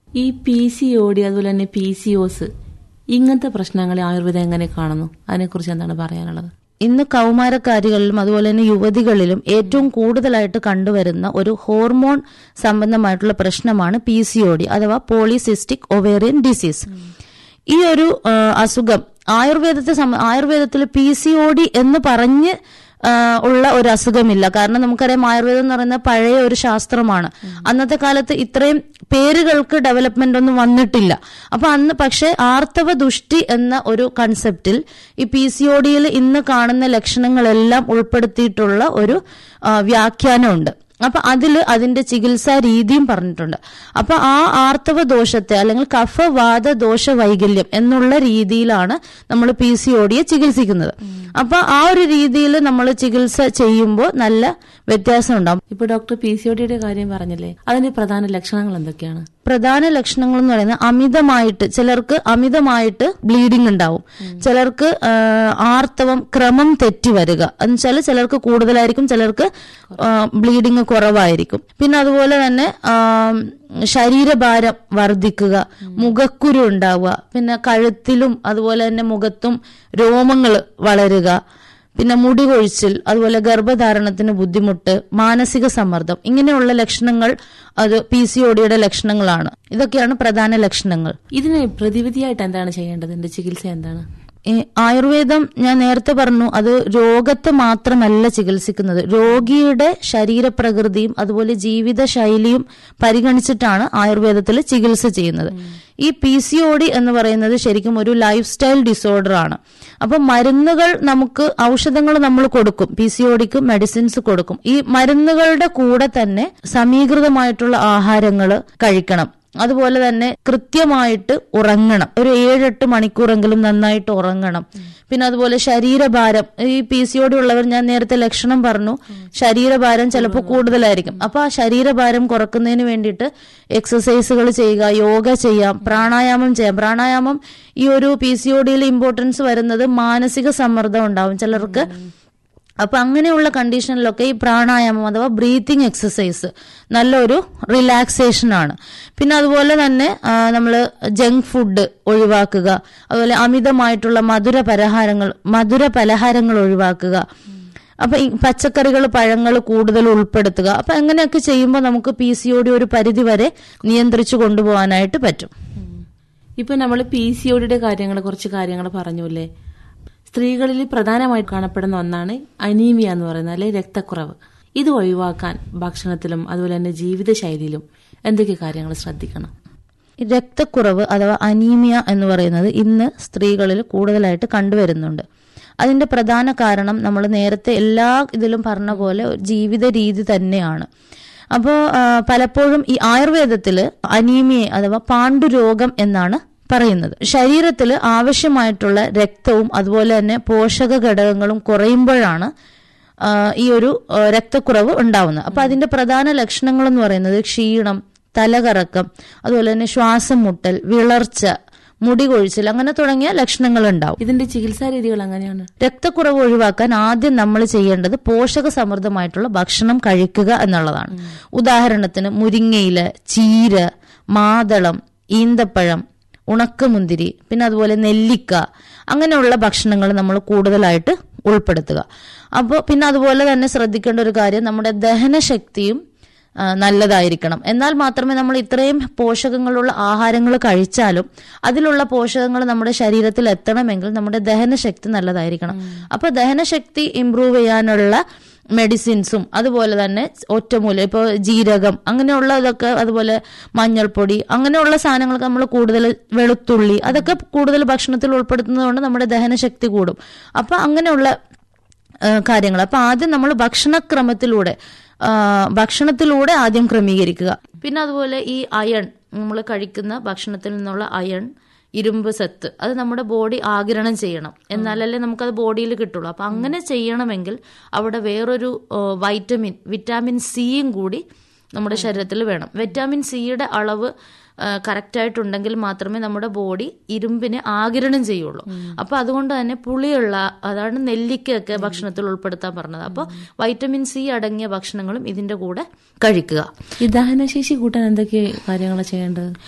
ഈ P C O D അതുപോലെ തന്നെ പി സി ഒസ് ഇങ്ങനത്തെ പ്രശ്നങ്ങളെ ആയുർവേദം എങ്ങനെ കാണുന്നു അതിനെക്കുറിച്ച് എന്താണ് പറയാനുള്ളത് ഇന്ന് കൗമാരക്കാരികളിലും അതുപോലെ തന്നെ യുവതികളിലും ഏറ്റവും കൂടുതലായിട്ട് കണ്ടുവരുന്ന ഒരു ഹോർമോൺ സംബന്ധമായിട്ടുള്ള പ്രശ്നമാണ് പി സി ഒ ഡി അഥവാ പോളിസിസ്റ്റിക് ഒവേറിയൻ ഡിസീസ് ഈ ഒരു ആ, അസുഖം ആയുർവേദത്തെ സംബ- ആയുർവേദത്തിൽ പി സി ഒ ഡി എന്ന് പറഞ്ഞ് ആ, ഉള്ള ഒരു അസുഖമില്ല കാരണം നമുക്കറിയാം ആയുർവേദം എന്ന് പറയുന്ന പഴയ ഒരു ശാസ്ത്രമാണ് അന്നത്തെ കാലത്ത് ഇത്രയും പേരുകൾക്ക് ഡെവലപ്മെന്റ് ഒന്നും വന്നിട്ടില്ല അപ്പൊ അന്ന് പക്ഷെ ആർത്തവ ദുഷ്ടി എന്ന ഒരു കൺസെപ്റ്റിൽ ഈ പി സി ഒ ഡിയിൽ ഇന്ന് കാണുന്ന ലക്ഷണങ്ങളെല്ലാം ഉൾപ്പെടുത്തിയിട്ടുള്ള ഒരു ആ, വ്യാഖ്യാനമുണ്ട് അപ്പൊ അതില് അതിന്റെ ചികിത്സാ രീതിയും പറഞ്ഞിട്ടുണ്ട് അപ്പൊ ആ ആർത്തവ ദോഷത്തെ അല്ലെങ്കിൽ കഫവാത ദോഷ വൈകല്യം എന്നുള്ള രീതിയിലാണ് നമ്മൾ പി സി ഒ ഡിയെ ചികിത്സിക്കുന്നത് അപ്പൊ ആ ഒരു രീതിയിൽ നമ്മൾ ചികിത്സ ചെയ്യുമ്പോൾ നല്ല വ്യത്യാസം ഉണ്ടാവും ഇപ്പൊ ഡോക്ടർ പി സി ഒ ഡിയുടെ കാര്യം പറഞ്ഞില്ലേ അതിന്റെ പ്രധാന ലക്ഷണങ്ങൾ എന്തൊക്കെയാണ് പ്രധാന ലക്ഷണങ്ങൾ എന്ന് പറയുന്നത് അമിതമായിട്ട് ചിലർക്ക് അമിതമായിട്ട് ബ്ലീഡിംഗ് ഉണ്ടാവും ചിലർക്ക് ആ, ആർത്തവം ക്രമം തെറ്റി വരിക എന്ന് വെച്ചാൽ ചിലർക്ക് കൂടുതലായിരിക്കും ചിലർക്ക് ബ്ലീഡിംഗ് കുറവായിരിക്കും പിന്നെ അതുപോലെ തന്നെ ആ, ശരീരഭാരം വർദ്ധിക്കുക മുഖക്കുരു ഉണ്ടാവുക പിന്നെ കഴുത്തിലും അതുപോലെ തന്നെ മുഖത്തും രോമങ്ങൾ വളരുക പിന്നെ മുടി കൊഴിച്ചിൽ അതുപോലെ ഗർഭധാരണത്തിന് ബുദ്ധിമുട്ട് മാനസിക സമ്മർദ്ദം ഇങ്ങനെയുള്ള ലക്ഷണങ്ങൾ അത് പി സി ഒ ഡിയുടെ ലക്ഷണങ്ങളാണ് ഇതൊക്കെയാണ് പ്രധാന ലക്ഷണങ്ങൾ ഇതിന് പ്രതിവിധിയായിട്ട് എന്താണ് ചെയ്യേണ്ടത് ഇതിന്റെ ചികിത്സ എന്താണ് ഈ ആയുർവേദം ഞാൻ നേരത്തെ പറഞ്ഞു അത് രോഗത്തെ മാത്രമല്ല ചികിത്സിക്കുന്നത് രോഗിയുടെ ശരീരപ്രകൃതിയും അതുപോലെ ജീവിത ശൈലിയും പരിഗണിച്ചിട്ടാണ് ആയുർവേദത്തിൽ ചികിത്സ ചെയ്യുന്നത് ഈ പി സി ഒ ഡി എന്ന് പറയുന്നത് ശരിക്കും ഒരു ലൈഫ് സ്റ്റൈൽ ഡിസോർഡർ ആണ് അപ്പൊ മരുന്നുകൾ നമുക്ക് ഔഷധങ്ങൾ നമ്മൾ കൊടുക്കും പി സി ഒ ഡിക്ക് മെഡിസിൻസ് കൊടുക്കും ഈ മരുന്നുകളുടെ കൂടെ തന്നെ സമീകൃതമായിട്ടുള്ള ആഹാരങ്ങൾ കഴിക്കണം അതുപോലെ തന്നെ കൃത്യമായിട്ട് ഉറങ്ങണം ഒരു ഏഴെട്ട് മണിക്കൂറെങ്കിലും നന്നായിട്ട് ഉറങ്ങണം പിന്നെ അതുപോലെ ശരീരഭാരം ഈ പി സി ഒടി ഉള്ളവർ ഞാൻ നേരത്തെ ലക്ഷണം പറഞ്ഞു ശരീരഭാരം ചിലപ്പോൾ കൂടുതലായിരിക്കും അപ്പൊ ആ ശരീരഭാരം കുറക്കുന്നതിന് വേണ്ടിയിട്ട് എക്സസൈസുകൾ ചെയ്യുക യോഗ ചെയ്യാം പ്രാണായാമം ചെയ്യാം പ്രാണായാമം ഈ ഒരു പി സി ഒ ഡിയിൽ ഇമ്പോർട്ടൻസ് വരുന്നത് മാനസിക സമ്മർദ്ദം ഉണ്ടാവും ചിലർക്ക് അപ്പൊ അങ്ങനെയുള്ള കണ്ടീഷനിലൊക്കെ ഈ പ്രാണായാമം അഥവാ ബ്രീത്തിങ് എക്സസൈസ് നല്ലൊരു റിലാക്സേഷൻ ആണ് പിന്നെ അതുപോലെ തന്നെ നമ്മൾ ജങ്ക് ഫുഡ് ഒഴിവാക്കുക അതുപോലെ അമിതമായിട്ടുള്ള മധുര പലഹാരങ്ങൾ മധുര പലഹാരങ്ങൾ ഒഴിവാക്കുക അപ്പൊ ഈ പച്ചക്കറികൾ പഴങ്ങൾ കൂടുതൽ ഉൾപ്പെടുത്തുക അപ്പൊ അങ്ങനെയൊക്കെ ചെയ്യുമ്പോൾ നമുക്ക് പി സി ഒ ഡി ഒരു പരിധി വരെ നിയന്ത്രിച്ചു കൊണ്ടുപോകാനായിട്ട് പറ്റും ഇപ്പൊ നമ്മൾ പി സി ഒ ഡിയുടെ കാര്യങ്ങൾ കുറച്ച് കാര്യങ്ങൾ പറഞ്ഞുല്ലേ സ്ത്രീകളിൽ പ്രധാനമായിട്ട് കാണപ്പെടുന്ന ഒന്നാണ് അനീമിയ എന്ന് പറയുന്നത് അല്ലെ രക്തക്കുറവ് ഇത് ഒഴിവാക്കാൻ ഭക്ഷണത്തിലും അതുപോലെ തന്നെ ജീവിതശൈലിയിലും എന്തൊക്കെ കാര്യങ്ങൾ ശ്രദ്ധിക്കണം രക്തക്കുറവ് അഥവാ അനീമിയ എന്ന് പറയുന്നത് ഇന്ന് സ്ത്രീകളിൽ കൂടുതലായിട്ട് കണ്ടുവരുന്നുണ്ട് അതിന്റെ പ്രധാന കാരണം നമ്മൾ നേരത്തെ എല്ലാ ഇതിലും പറഞ്ഞ പോലെ ഒരു ജീവിത രീതി തന്നെയാണ് അപ്പോൾ പലപ്പോഴും ഈ ആയുർവേദത്തിൽ അനീമിയെ അഥവാ പാണ്ഡുരോഗം എന്നാണ് പറയുന്നത് ശരീരത്തിൽ ആവശ്യമായിട്ടുള്ള രക്തവും അതുപോലെ തന്നെ പോഷക ഘടകങ്ങളും കുറയുമ്പോഴാണ് ആ, ഈ ഒരു ആ, രക്തക്കുറവ് ഉണ്ടാവുന്നത് അപ്പൊ അതിന്റെ പ്രധാന ലക്ഷണങ്ങൾ എന്ന് പറയുന്നത് ക്ഷീണം തലകറക്കം അതുപോലെ തന്നെ ശ്വാസം മുട്ടൽ വിളർച്ച മുടി കൊഴിച്ചിൽ അങ്ങനെ തുടങ്ങിയ ലക്ഷണങ്ങൾ ഉണ്ടാവും ഇതിന്റെ ചികിത്സാ രീതികൾ എങ്ങനെയാണ് രക്തക്കുറവ് ഒഴിവാക്കാൻ ആദ്യം നമ്മൾ ചെയ്യേണ്ടത് പോഷക സമൃദ്ധമായിട്ടുള്ള ഭക്ഷണം കഴിക്കുക എന്നുള്ളതാണ് ഉദാഹരണത്തിന് മുരിങ്ങയില ചീര മാതളം ഈന്തപ്പഴം ഉണക്കമുന്തിരി പിന്നെ അതുപോലെ നെല്ലിക്ക അങ്ങനെയുള്ള ഭക്ഷണങ്ങൾ നമ്മൾ കൂടുതലായിട്ട് ഉൾപ്പെടുത്തുക അപ്പോൾ പിന്നെ അതുപോലെ തന്നെ ശ്രദ്ധിക്കേണ്ട ഒരു കാര്യം നമ്മുടെ ദഹനശക്തിയും ആ, നല്ലതായിരിക്കണം എന്നാൽ മാത്രമേ നമ്മൾ ഇത്രയും പോഷകങ്ങളുള്ള ആഹാരങ്ങൾ കഴിച്ചാലും അതിലുള്ള പോഷകങ്ങൾ നമ്മുടെ ശരീരത്തിൽ എത്തണമെങ്കിൽ നമ്മുടെ ദഹനശക്തി നല്ലതായിരിക്കണം അപ്പൊ ദഹനശക്തി ഇംപ്രൂവ് ചെയ്യാനുള്ള മെഡിസിൻസും അതുപോലെ തന്നെ ഒറ്റമൂല ഇപ്പോൾ ജീരകം അങ്ങനെയുള്ള ഇതൊക്കെ അതുപോലെ മഞ്ഞൾപ്പൊടി അങ്ങനെയുള്ള സാധനങ്ങളൊക്കെ നമ്മൾ കൂടുതൽ വെളുത്തുള്ളി അതൊക്കെ കൂടുതൽ ഭക്ഷണത്തിൽ ഉൾപ്പെടുത്തുന്നതുകൊണ്ട് നമ്മുടെ ദഹനശക്തി കൂടും അപ്പൊ അങ്ങനെയുള്ള കാര്യങ്ങൾ അപ്പൊ ആദ്യം നമ്മൾ ഭക്ഷണക്രമത്തിലൂടെ ആ, ഭക്ഷണത്തിലൂടെ ആദ്യം ക്രമീകരിക്കുക പിന്നെ അതുപോലെ ഈ അയൺ നമ്മൾ കഴിക്കുന്ന ഭക്ഷണത്തിൽ നിന്നുള്ള അയൺ ഇരുമ്പ് സത്ത് അത് നമ്മുടെ ബോഡി ആഗിരണം ചെയ്യണം എന്നാലല്ലേ നമുക്കത് ബോഡിയിൽ കിട്ടുള്ളൂ അപ്പൊ അങ്ങനെ ചെയ്യണമെങ്കിൽ അവിടെ വേറൊരു ആ, വൈറ്റമിൻ വിറ്റാമിൻ സിയും കൂടി നമ്മുടെ ശരീരത്തിൽ വേണം വിറ്റാമിൻ സിയുടെ അളവ് കറക്റ്റായിട്ടുണ്ടെങ്കിൽ മാത്രമേ നമ്മുടെ ബോഡി ഇരുമ്പിനെ ആകിരണം ചെയ്യുള്ളൂ അപ്പൊ അതുകൊണ്ട് തന്നെ പുളിയുള്ള അതാണ് നെല്ലിക്കയൊക്കെ ഭക്ഷണത്തിൽ ഉൾപ്പെടുത്താൻ പറഞ്ഞത് അപ്പോൾ വൈറ്റമിൻ സി അടങ്ങിയ ഭക്ഷണങ്ങളും ഇതിന്റെ കൂടെ കഴിക്കുക ഈ ദഹനശേഷി കൂട്ടാൻ എന്തൊക്കെ കാര്യങ്ങൾ ചെയ്യേണ്ടത്